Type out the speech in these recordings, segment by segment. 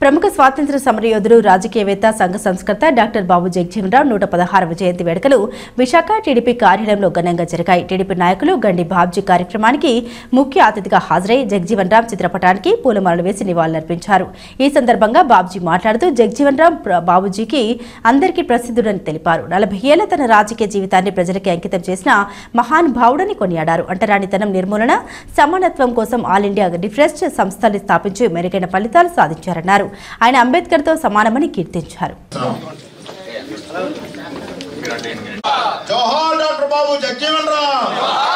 ప్రముఖ స్వాతంత్ర సమరయోధుడు రాజకీయవేత్త సంఘ సంస్కర్త డాక్టర్ బాబు జగజీవనరావు నూట పదహారవ జయంతి వేడుకలు విశాఖ టీడీపీ కార్యాలయంలో ఘనంగా జరిగాయి టీడీపీ నాయకులు గండి బాబ్జీ కార్యక్రమానికి ముఖ్య అతిథిగా హాజరై జగజీవన్ రామ్ చిత్రపటానికి పూలమాలలు వేసి నివాళులర్పించారు ఈ సందర్భంగా బాబ్జీ మాట్లాడుతూ జగజీవన్ రామ్ ప్ర- బాబుజీకి అందరికీ ప్రసిద్ధుడని తెలిపారు నలభై ఏళ్ల తన రాజకీయ జీవితాన్ని ప్రజలకి అంకితం చేసిన మహానుభావుడని కొనియాడారు అంటరానితనం నిర్మూలన సమానత్వం కోసం ఆల్ ఇండియా రిఫ్రెష్ సంస్థల్ని స్థాపించి మెరుగైన ఫలితాలు సాధించారన్నారు ఆయన అంబేద్కర్తో సమానమని కీర్తించారు జోహార్ డాక్టర్ బాబు జగ్జీవన్ రామ్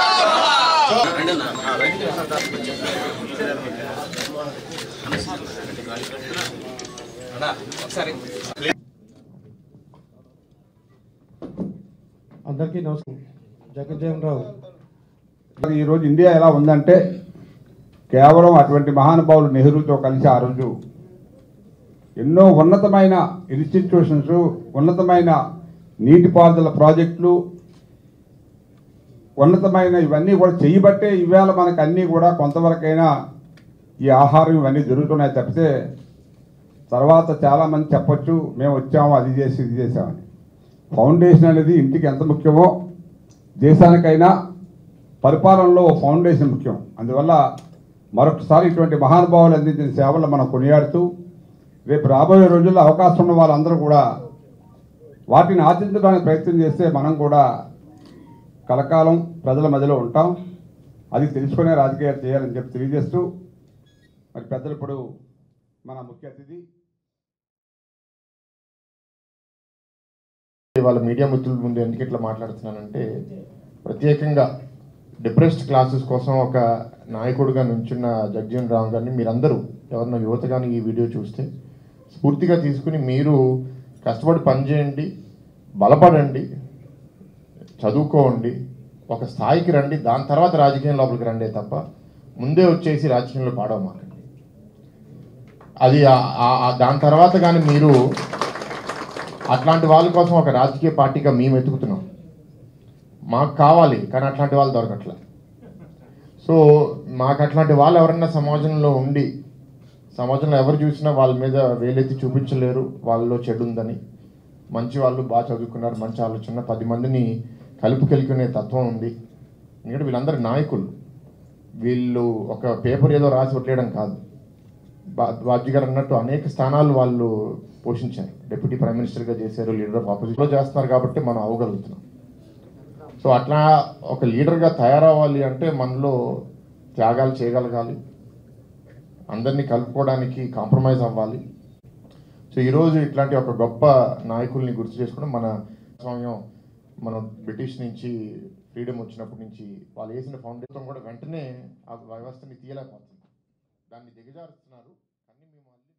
అందరికీ నమస్కారం జగజ్జీవన్ రావు మరి ఈరోజు ఇండియా ఎలా ఉందంటే కేవలం అటువంటి మహానుభావులు నెహ్రూతో కలిసి ఆ రోజు ఎన్నో ఉన్నతమైన ఇన్స్టిట్యూషన్స్ ఉన్నతమైన నీటిపారుదల ప్రాజెక్టులు ఉన్నతమైన ఇవన్నీ కూడా చేయబట్టే ఇవాళ మనకు అన్నీ కూడా కొంతవరకైనా ఈ ఆహారం ఇవన్నీ జరుగుతున్నాయి తప్పితే తర్వాత చాలామంది చెప్పొచ్చు మేము వచ్చాము అది చేసి ఇది చేసామని ఫౌండేషన్ అనేది ఇంటికి ఎంత ముఖ్యమో దేశానికైనా పరిపాలనలో ఓ ఫౌండేషన్ ముఖ్యం అందువల్ల మరొకసారి ఇటువంటి మహానుభావులు అందించిన సేవలు మనం కొనియాడుతూ రేపు రాబోయే రోజుల్లో అవకాశం ఉన్న వాళ్ళందరూ కూడా వాటిని ఆచరించడానికి ప్రయత్నం చేస్తే మనం కూడా కలకాలం ప్రజల మధ్యలో ఉంటాం అది తెలుసుకునే రాజకీయాలు చేయాలని చెప్పి తెలియజేస్తూ మరి పెద్దలు ఇప్పుడు మన ముఖ్య అతిథి వాళ్ళ మీడియా మిత్రుల ముందు ఎందుకు ఇట్లా మాట్లాడుతున్నానంటే ప్రత్యేకంగా డిప్రెస్డ్ క్లాసెస్ కోసం ఒక నాయకుడిగా నుంచున్న జగ్జీవన్ రామ్ గారిని మీరందరూ ఎవరన్నా యువత కానీ ఈ వీడియో చూస్తే స్ఫూర్తిగా తీసుకుని మీరు కష్టపడి పనిచేయండి బలపడండి చదువుకోండి ఒక స్థాయికి రండి దాని తర్వాత రాజకీయం లోపలికి రండి తప్ప ముందే వచ్చేసి రాజకీయంలో పాడవమాకండి అది ఆ- ఆ- ఆ- దాని తర్వాత కానీ మీరు అట్లాంటి వాళ్ళ కోసం ఒక రాజకీయ పార్టీగా మేము వెతుకుతున్నాం మాకు కావాలి కానీ అట్లాంటి వాళ్ళు దొరకట్లే సో మాకు అట్లాంటి వాళ్ళు ఎవరన్నా సమాజంలో ఉండి సమాజంలో ఎవరు చూసినా వాళ్ళ మీద వేలెత్తి చూపించలేరు వాళ్ళలో చెడు ఉందని మంచి వాళ్ళు బాగా చదువుకున్నారు మంచి ఆలోచన పది మందిని కలుపుకెళ్ళుకునే తత్వం ఉంది ఎందుకంటే వీళ్ళందరూ నాయకులు వీళ్ళు ఒక పేపర్ ఏదో రాసి వదిలేయడం కాదు బా- బాబ్జీ గారు అన్నట్టు అనేక స్థానాలు వాళ్ళు పోషించారు డిప్యూటీ ప్రైమ్ మినిస్టర్గా చేశారు లీడర్ ఆఫ్ ఆపోజిషన్లో చేస్తున్నారు కాబట్టి మనం అవ్వగలుగుతున్నాం సో అట్లా ఒక లీడర్గా తయారవ్వాలి అంటే మనలో త్యాగాలు చేయగలగాలి అందరినీ కలుపుకోవడానికి కాంప్రమైజ్ అవ్వాలి సో ఈరోజు ఇట్లాంటి ఒక గొప్ప నాయకుల్ని గుర్తు చేసుకోవడం మన స్వామ్యం మనం బ్రిటిష్ నుంచి ఫ్రీడమ్ వచ్చినప్పటి నుంచి వాళ్ళు వేసిన ఫౌండేషన్ కూడా వెంటనే ఆ వ్యవస్థని తీయలేకపోతుంది దాన్ని దిగజారుస్తున్నారు కానీ మేము మళ్ళీ